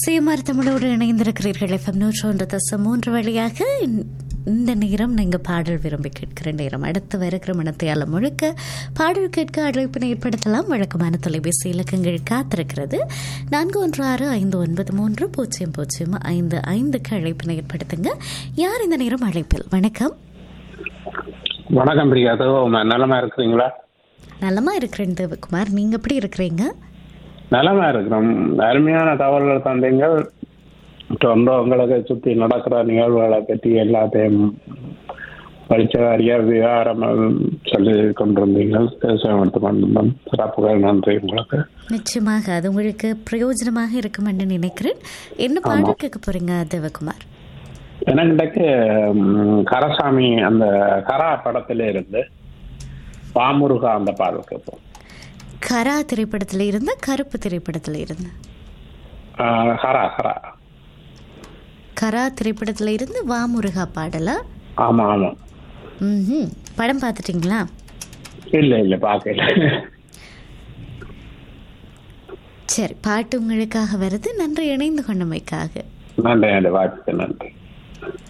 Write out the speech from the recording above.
சுயமார் தமிழோடு இணைந்திருக்கிறீர்கள் எஃப்எம் நூற்று ஒன்று தசம் மூன்று வழியாக இந்த- இந்த நேரம் நீங்கள் பாடல் விரும்பி கேட்கிற நேரம் அடுத்து வருகிற மனத்தையால முழுக்க பாடல் கேட்க அழைப்பினை ஏற்படுத்தலாம் வழக்கமான தொலைபேசி இலக்கங்கள் காத்திருக்கிறது நான்கு ஒன்று ஆறு ஐந்து ஒன்பது மூன்று பூஜ்ஜியம் பூஜ்ஜியம் ஐந்து ஐந்துக்கு அழைப்பினை ஏற்படுத்துங்க யார் இந்த நேரம் அழைப்பில் வணக்கம் வணக்கம் பிரியா அதோ நலமா இருக்கிறீங்களா நலமா இருக்கிறேன் தேவகுமார் நீங்க எப்படி இருக்கிறீங்க நலமா இருக்கிறோம் அருமையான தகவல்கள் தந்தீங்க தொடர்ந்து உங்களுக்கு சுத்தி நடக்கிற நிகழ்வுகளை பற்றி எல்லாத்தையும் படிச்சவாரியா விவகாரம் சொல்லி கொண்டிருந்தீங்க தேசம் எடுத்து கொண்டிருந்தோம் சிறப்புகள் நன்றி உங்களுக்கு நிச்சயமாக அது உங்களுக்கு பிரயோஜனமாக இருக்கும் என்று நினைக்கிறேன் என்ன பாடல் கேட்க போறீங்க தேவகுமார் எனக்கிட்டக்கு ம், கரசாமி அந்த கரா படத்திலே இருந்து பாமுருகா அந்த பாடல் கேட்போம் கரா திரைப்படத்துல இருந்து கருப்பு திரைப்படத்துல இருந்து ஆஹ், ஹரா ஹரா கரா திரைப்படத்துல இருந்து வாமுருகா பாடலா ஆமா ஆமா ம் படம் பார்த்துட்டீங்களா இல்ல இல்ல பார்க்கல சரி பாட்டு உங்களுக்காக வருது நன்றி இணைந்து கொண்டமைக்காக நன்றி நன்றி வாய்ப்புக்கு நன்றி